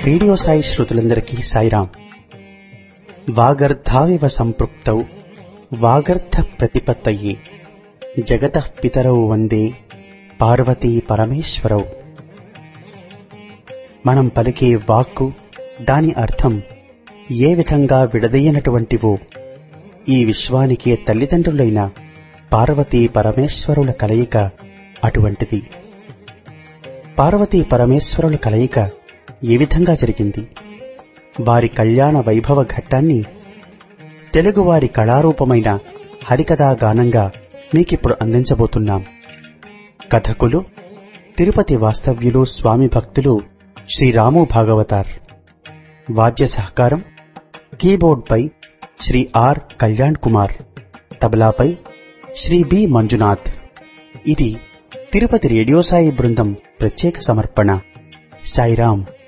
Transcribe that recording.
radio Sai శ్రోతలందరికీ సాయిరాం వాగర్ధావివ సంపృక్తౌ వాగర్ధ ప్రతిపత్తయే జగత పితరౌ వందే పార్వతీ పరమేశ్వరౌ మనం పలికే వాక్కు దాని అర్థం ఏ విధంగా విడదీయనటువంటివో ఈ విశ్వానికే తల్లిదండ్రులైన పార్వతీ పరమేశ్వరుల కలయిక అటువంటిది పార్వతీ పరమేశ్వరుల కలయిక ఏ విధంగా జరిగింది వారి కళ్యాణ వైభవ ఘట్టాన్ని తెలుగువారి కళారూపమైన హరికథా గానంగా మీకిప్పుడు అందించబోతున్నాం కథకులు తిరుపతి వాస్తవ్యులు స్వామి భక్తులు శ్రీరాము భాగవతార్ వాద్య సహకారం కీబోర్డ్పై శ్రీ ఆర్ కళ్యాణ్ కుమార్ తబలాపై శ్రీ బి మంజునాథ్ ఇది తిరుపతి రేడియో సాయి బృందం ప్రత్యేక సమర్పణ సాయిరాం